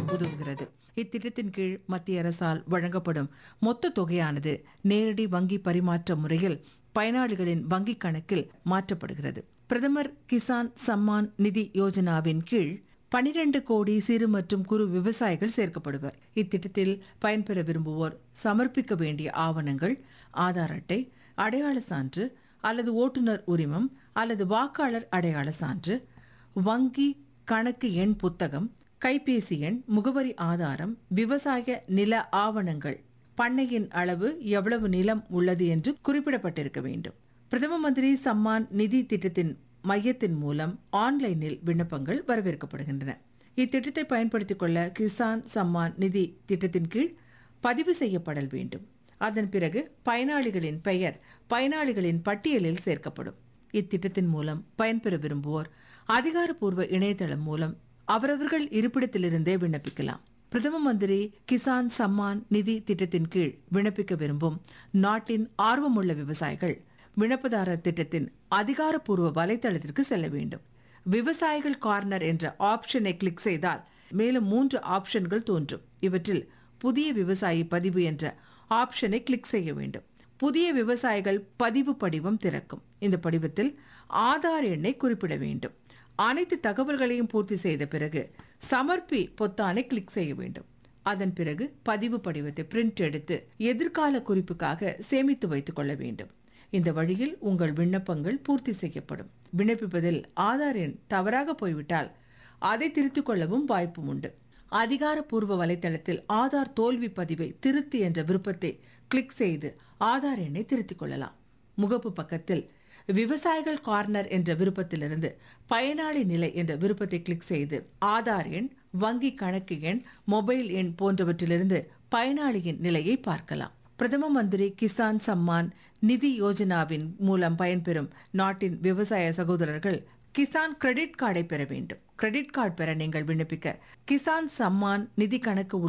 உதவுகிறது இத்திட்டத்தின் கீழ் மத்திய அரசால் வழங்கப்படும் மொத்த தொகையானது நேரடி வங்கி பரிமாற்ற முறையில் பயனாளிகளின் வங்கிக் கணக்கில் மாற்றப்படுகிறது பிரதமர் கிசான் சம்மான் நிதி யோஜனாவின் கீழ் பனிரெண்டு கோடி சிறு மற்றும் குறு விவசாயிகள் சேர்க்கப்படுவர் இத்திட்டத்தில் பயன்பெற விரும்புவோர் சமர்ப்பிக்க வேண்டிய ஆவணங்கள் ஆதார் அட்டை அடையாள சான்று அல்லது ஓட்டுநர் உரிமம் அல்லது வாக்காளர் அடையாள சான்று வங்கி கணக்கு எண் புத்தகம் கைபேசி எண் முகவரி ஆதாரம் விவசாய நில ஆவணங்கள் பண்ணையின் அளவு எவ்வளவு நிலம் உள்ளது என்று குறிப்பிடப்பட்டிருக்க வேண்டும் பிரதம மந்திரி சம்மான் நிதி திட்டத்தின் மையத்தின் மூலம் ஆன்லைனில் விண்ணப்பங்கள் வரவேற்கப்படுகின்றன இத்திட்டத்தை பயன்படுத்திக் கொள்ள கிசான் சம்மான் நிதி திட்டத்தின் கீழ் பதிவு செய்யப்படல் வேண்டும் அதன் பிறகு பயனாளிகளின் பெயர் பயனாளிகளின் பட்டியலில் சேர்க்கப்படும் இத்திட்டத்தின் மூலம் பயன்பெற விரும்புவோர் அதிகாரப்பூர்வ இணையதளம் மூலம் அவரவர்கள் இருப்பிடத்திலிருந்தே விண்ணப்பிக்கலாம் பிரதம மந்திரி கிசான் சம்மான் நிதி திட்டத்தின் கீழ் விண்ணப்பிக்க விரும்பும் நாட்டின் ஆர்வமுள்ள விவசாயிகள் விண்ணப்பதாரர் திட்டத்தின் அதிகாரப்பூர்வ வலைத்தளத்திற்கு செல்ல வேண்டும் விவசாயிகள் கார்னர் என்ற ஆப்ஷனை கிளிக் செய்தால் மேலும் மூன்று ஆப்ஷன்கள் தோன்றும் இவற்றில் புதிய விவசாயி பதிவு என்ற ஆப்ஷனை கிளிக் செய்ய வேண்டும் புதிய விவசாயிகள் பதிவு படிவம் திறக்கும் இந்த படிவத்தில் ஆதார் எண்ணை குறிப்பிட வேண்டும் அனைத்து தகவல்களையும் பூர்த்தி செய்த பிறகு சமர்ப்பி பொத்தானை கிளிக் செய்ய வேண்டும் அதன் பிறகு பதிவு படிவத்தை பிரிண்ட் எடுத்து எதிர்கால குறிப்புக்காக சேமித்து வைத்துக் கொள்ள வேண்டும் இந்த வழியில் உங்கள் விண்ணப்பங்கள் பூர்த்தி செய்யப்படும் விண்ணப்பிப்பதில் ஆதார் எண் தவறாக போய்விட்டால் அதை திருத்திக் கொள்ளவும் வாய்ப்பும் உண்டு அதிகாரப்பூர்வ வலைத்தளத்தில் ஆதார் தோல்வி பதிவை திருத்தி என்ற விருப்பத்தை கிளிக் செய்து ஆதார் எண்ணை திருத்திக் கொள்ளலாம் முகப்பு பக்கத்தில் விவசாயிகள் கார்னர் என்ற விருப்பத்திலிருந்து பயனாளி நிலை என்ற விருப்பத்தை கிளிக் செய்து ஆதார் எண் வங்கி கணக்கு எண் மொபைல் எண் போன்றவற்றிலிருந்து பயனாளியின் நிலையை பார்க்கலாம் பிரதம மந்திரி கிசான் சம்மான் நிதி யோஜனாவின் மூலம் பயன்பெறும் நாட்டின் விவசாய சகோதரர்கள் கிசான் கிரெடிட் கார்டை பெற வேண்டும் கிரெடிட் கார்டு பெற நீங்கள் விண்ணப்பிக்க கிசான் சம்மான் நிதி கணக்கு உள்ள